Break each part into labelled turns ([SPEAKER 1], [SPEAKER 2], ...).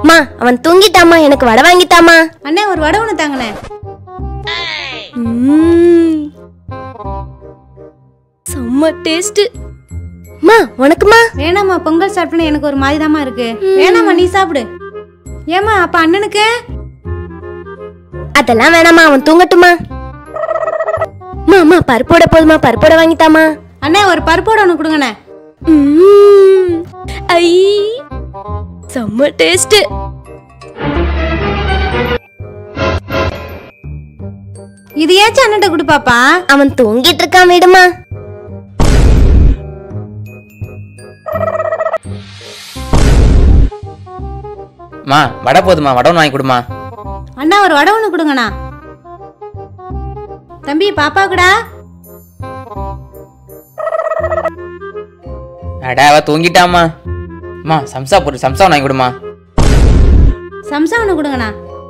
[SPEAKER 1] மா அவன் தூங்கிட்டாமா எனக்கு வடை வாங்கித்தாமா
[SPEAKER 2] அண்ணே ஒரு வடை ஒன்று தாங்கண்ணே
[SPEAKER 1] ம்ம். செம்ம டேஸ்ட் மா உனக்குமா
[SPEAKER 2] வேணாம்மா பொங்கல் சாப்பிட்டேன்னு எனக்கு ஒரு மாதிரி இருக்கு வேணாம்மா நீ சாப்பிடு ஏம்மா அப்ப அண்ணனுக்கு
[SPEAKER 1] அதெல்லாம் வேணாமா அவன் தூங்கட்டுமா மா அம்மா பருப்போட போதுமா பருப்போட வாங்கித்தாமா
[SPEAKER 2] அண்ணே ஒரு பருப்போட ஒன்று கொடுங்கண்ணே
[SPEAKER 1] ம்ம். ஐ செம்ம டேஸ்ட்
[SPEAKER 2] இது ஏச்சும் அண்ணன்ட்ட கொடு பாப்பா
[SPEAKER 1] அவன் தூங்கிட்டு இருக்கான் விடுமா
[SPEAKER 3] மா வடை போதுமா வடை ஒன்று வாங்கி கொடுமா
[SPEAKER 2] அண்ணா ஒரு வடை ஒன்று கொடுங்கண்ணா தம்பி பாப்பாக்குடா
[SPEAKER 3] அட அவ தூங்கிட்டாமா அம்மா சம்சா போட்டு சம்சா ஒன்று வாங்கி கொடுமா
[SPEAKER 2] சம்சா ஒன்று கொடுங்கண்ணா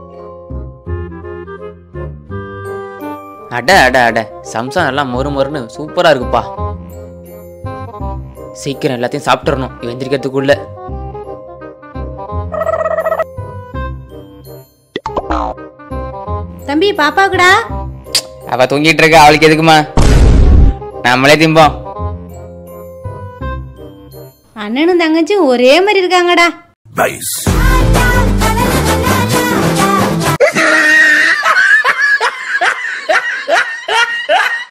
[SPEAKER 3] அட அட அட சம்சா நல்லா மொறு மொறுன்னு சூப்பரா இருக்குப்பா சீக்கிரம் எல்லாத்தையும் சாப்பிட்டுறணும் எந்திரிக்கிறதுக்குள்ள
[SPEAKER 2] தம்பி பாப்பாக்குடா
[SPEAKER 3] அவ தூங்கிட்டு இருக்கா அவளுக்கு எதுக்குமா நம்மளே திம்போம்
[SPEAKER 2] அண்ணனும் தங்கச்சியும் ஒரே மாதிரி இருக்காங்கடா
[SPEAKER 4] Nice.